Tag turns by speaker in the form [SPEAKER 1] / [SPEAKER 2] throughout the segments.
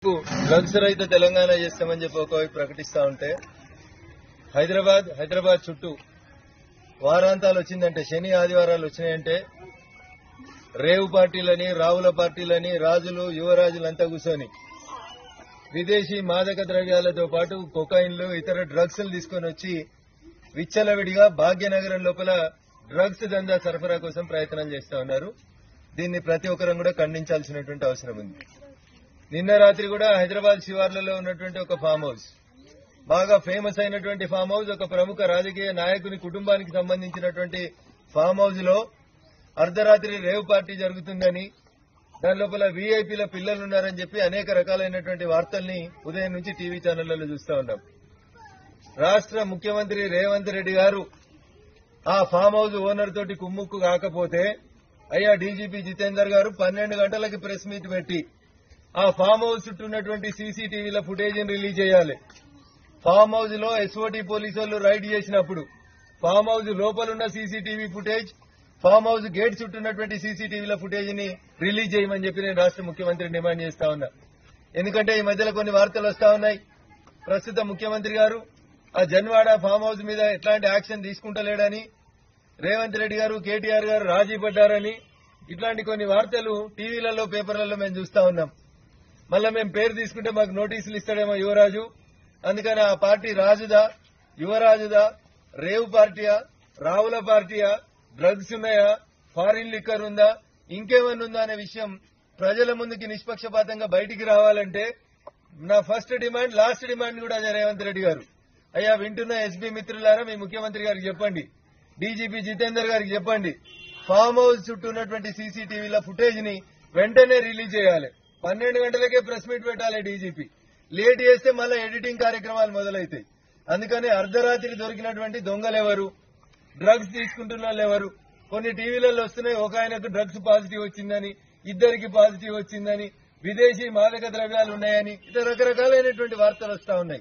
[SPEAKER 1] drugs రహిత తెలంగాణ చేస్తామని చెప్పి ఒకవైపు ప్రకటిస్తా ఉంటే హైదరాబాద్ హైదరాబాద్ చుట్టూ వారాంతాలు వచ్చిందంటే శని ఆదివారాలు వచ్చినాయంటే రేవు పార్టీలని రావుల పార్టీలని రాజులు యువరాజులంతా కూర్చొని విదేశీ మాదక ద్రవ్యాలతో పాటు కొకాయిన్లు ఇతర డ్రగ్స్ తీసుకొని వచ్చి విచ్చలవిడిగా భాగ్యనగరం లోపల డ్రగ్స్ దందా సరఫరా కోసం ప్రయత్నం చేస్తా ఉన్నారు దీన్ని ప్రతి ఒక్కరం కూడా ఖండించాల్సినటువంటి అవసరం ఉంది నిన్న రాత్రి కూడా హైదరాబాద్ శివార్లలో ఉన్నటువంటి ఒక ఫామ్ హౌస్ బాగా ఫేమస్ అయినటువంటి ఫామ్ హౌస్ ఒక ప్రముఖ రాజకీయ నాయకుని కుటుంబానికి సంబంధించినటువంటి ఫామ్ హౌస్ లో అర్ధరాత్రి రేవ్ పార్టీ జరుగుతుందని దాని లోపల వీఐపీల పిల్లలు ఉన్నారని చెప్పి అనేక రకాలైనటువంటి వార్తల్ని ఉదయం నుంచి టీవీ ఛానళ్లలో చూస్తా ఉన్నాం రాష్ట్ర ముఖ్యమంత్రి రేవంత్ రెడ్డి గారు ఆ ఫామ్ హౌస్ ఓనర్ తోటి కుమ్ముక్కు కాకపోతే అయ్యా డీజీపీ జితేందర్ గారు పన్నెండు గంటలకి ప్రెస్ మీట్ పెట్టి ఆ ఫామ్ హౌస్ చుట్టూ ఉన్నటువంటి సీసీటీవీల ఫుటేజీని రిలీజ్ చేయాలి ఫామ్ హౌస్ లో ఎస్ఓటీ పోలీసు వాళ్ళు రైడ్ చేసినప్పుడు ఫామ్ హౌస్ లోపల ఉన్న CCTV footage farm house gate చుట్టూ ఉన్నటువంటి సీసీటీవీల ఫుటేజ్ ని రిలీజ్ చేయమని చెప్పి నేను రాష్ట్ర ముఖ్యమంత్రిని డిమాండ్ చేస్తా ఉన్నా ఎందుకంటే ఈ మధ్యలో కొన్ని వార్తలు వస్తా ఉన్నాయి ప్రస్తుత ముఖ్యమంత్రి గారు ఆ జన్వాడ ఫామ్ హౌస్ మీద ఎట్లాంటి యాక్షన్ తీసుకుంటలేడని రేవంత్ రెడ్డి గారు కేటీఆర్ గారు రాజీ పడ్డారని ఇట్లాంటి కొన్ని వార్తలు టీవీలలో పేపర్లలో మేము చూస్తా ఉన్నాం మళ్ళా మేము పేరు తీసుకుంటే మాకు నోటీసులు ఇస్తాడేమో యువరాజు అందుకని ఆ పార్టీ రాజుదా యువరాజుదా రేవు పార్టీయా రావుల పార్టీయా డ్రగ్స్ ఉన్నాయా ఫారిన్ లిక్కర్ ఉందా ఇంకేమన్నా ఉందా అనే విషయం ప్రజల ముందుకి నిష్పక్షపాతంగా బయటికి రావాలంటే నా ఫస్ట్ డిమాండ్ లాస్ట్ డిమాండ్ కూడా అదే రేవంత్ రెడ్డి గారు అయ్యా వింటున్న ఎస్బీ మిత్రులారా మీ ముఖ్యమంత్రి గారికి చెప్పండి డీజీపీ జితేందర్ గారికి చెప్పండి ఫామ్ హౌస్ చుట్టూ ఉన్నటువంటి సీసీటీవీల ఫుటేజ్ ని వెంటనే రిలీజ్ చేయాలి పన్నెండు గంటలకే ప్రెస్ మీట్ పెట్టాలి డీజీపీ లేట్ చేస్తే మళ్ళీ ఎడిటింగ్ కార్యక్రమాలు మొదలవుతాయి అందుకని అర్ధరాత్రి దొరికినటువంటి దొంగలెవరు డ్రగ్స్ తీసుకుంటున్న వాళ్ళు ఎవరు కొన్ని టీవీలలో వస్తున్నాయి ఒక ఆయనకు డ్రగ్స్ పాజిటివ్ వచ్చిందని ఇద్దరికి పాజిటివ్ వచ్చిందని విదేశీ మాదక ద్రవ్యాలు ఉన్నాయని ఇతర రకరకాలైనటువంటి వార్తలు వస్తా ఉన్నాయి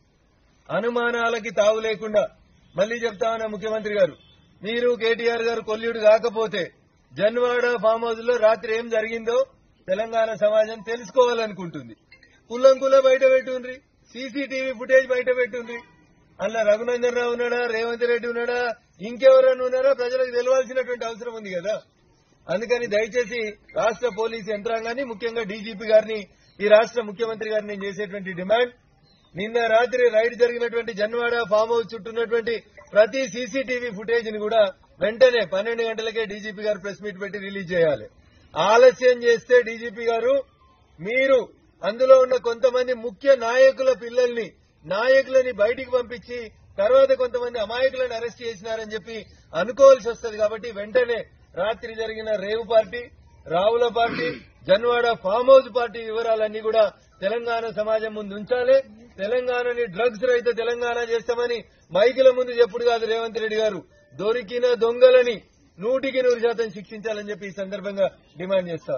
[SPEAKER 1] అనుమానాలకి తావు లేకుండా మళ్లీ చెప్తా ఉన్నా ముఖ్యమంత్రి గారు మీరు కేటీఆర్ గారు కొల్లుడు కాకపోతే జన్వాడ ఫామ్ హౌస్ లో రాత్రి ఏం జరిగిందో తెలంగాణ సమాజం తెలుసుకోవాలనుకుంటుంది కుల్లంకుల బయట పెట్టుండ్రి సీసీటీవీ ఫుటేజ్ బయట పెట్టుండ్రి అలా రఘునందన్ రావు ఉన్నాడా రేవంత్ రెడ్డి ఉన్నాడా ఇంకెవరైనా ఉన్నారా ప్రజలకు తెలియాల్సినటువంటి అవసరం ఉంది కదా అందుకని దయచేసి రాష్ట్ర పోలీసు యంత్రాంగాన్ని ముఖ్యంగా డీజీపీ గారిని ఈ రాష్ట్ర ముఖ్యమంత్రి గారిని నేను చేసేటువంటి డిమాండ్ నిన్న రాత్రి రైడ్ జరిగినటువంటి జన్వాడ ఫామ్ హౌస్ చుట్టూ ఉన్నటువంటి ప్రతి సీసీటీవీ ఫుటేజ్ ని కూడా వెంటనే పన్నెండు గంటలకే డీజీపీ గారు ప్రెస్ మీట్ పెట్టి రిలీజ్ చేయాలి ఆలస్యం చేస్తే డీజీపీ గారు మీరు అందులో ఉన్న కొంతమంది ముఖ్య నాయకుల పిల్లల్ని నాయకులని బయటికి పంపించి తర్వాత కొంతమంది అమాయకులను అరెస్ట్ చేసినారని చెప్పి అనుకోవాల్సి వస్తుంది కాబట్టి వెంటనే రాత్రి జరిగిన రేవు పార్టీ రావుల party Janwada farm house party వివరాలన్నీ కూడా తెలంగాణ సమాజం ముందు ఉంచాలి తెలంగాణని డ్రగ్స్ రహిత తెలంగాణ చేస్తామని మైకుల ముందు చెప్పుడు కాదు రేవంత్ రెడ్డి గారు దొరికిన దొంగలని నూటికి నూరు శాతం శిక్షించాలని చెప్పి ఈ సందర్భంగా డిమాండ్ చేస్తారు